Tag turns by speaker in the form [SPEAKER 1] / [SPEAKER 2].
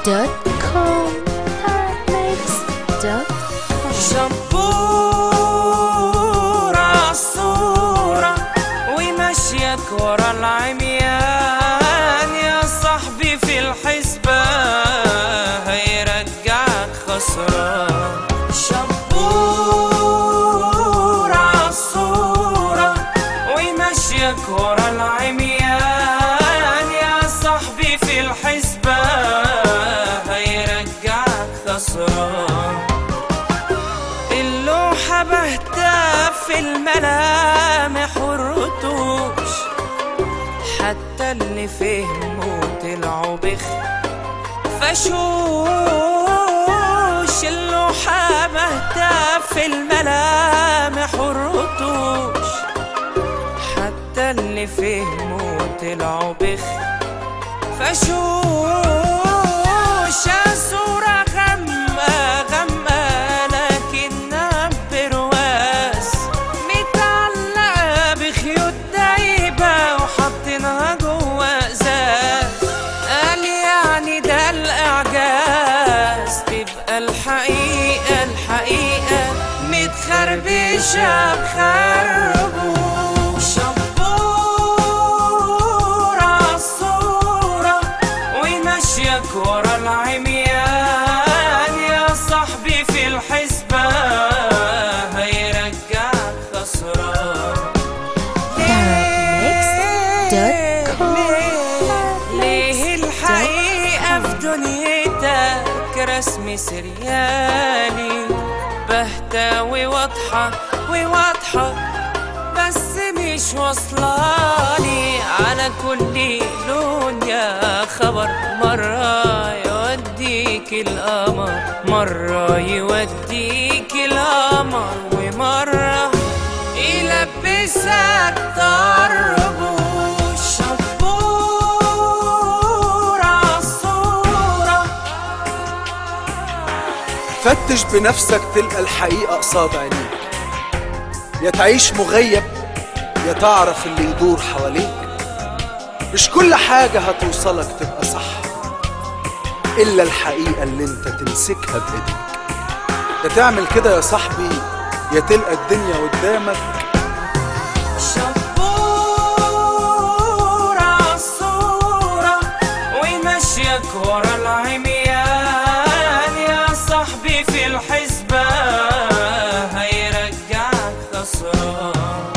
[SPEAKER 1] دوت كوم ميكس دوت
[SPEAKER 2] شبورة عالصورة ومشيك ورا العميان يا صاحبي في الحسبة هيرجعك خسران شبورة عالصورة ومشيك ورا العميان يا صاحبي في الحسبة هيرجعك خسران اللوحة بهتة في الملامح والرتوش حتى اللي فهموا طلعوا بخ فشوش اللوحة بهتة في الملامح والرتوش حتى اللي فهموا طلعوا بخ فشوش صورة غمة غمة لكنها برواز متعلقة بخيوط دايبة وحاطينها جوا ازاز قال يعني ده الإعجاز تبقى الحقيقة الحقيقة متخربشة بخربوش شبورة عالصورة ومشيك ورا العميان يا صاحبي في الحسبة هيرجعك خسران
[SPEAKER 1] Darabmix.com.
[SPEAKER 2] ليه الحقيقة في دنيتك رسم سريالي بهتة وواضحة وواضحة بس مش واصلالي على كل لون يا خبر مرة يوديك القمر مرة يوديك القمر ومرة يلبسك طربوش شبورة عالصورة
[SPEAKER 3] فتش بنفسك تلقى الحقيقة قصاد عينيك يا تعيش مغيب يا تعرف اللي يدور حواليك مش كل حاجة هتوصلك تبقى صح إلا الحقيقة اللي انت تمسكها بإيديك يا تعمل كده يا صاحبي يا تلقى الدنيا قدامك
[SPEAKER 2] شبورة عالصورة ومشيك ورا العميان يا صاحبي في الحسبة هيرجعك خسران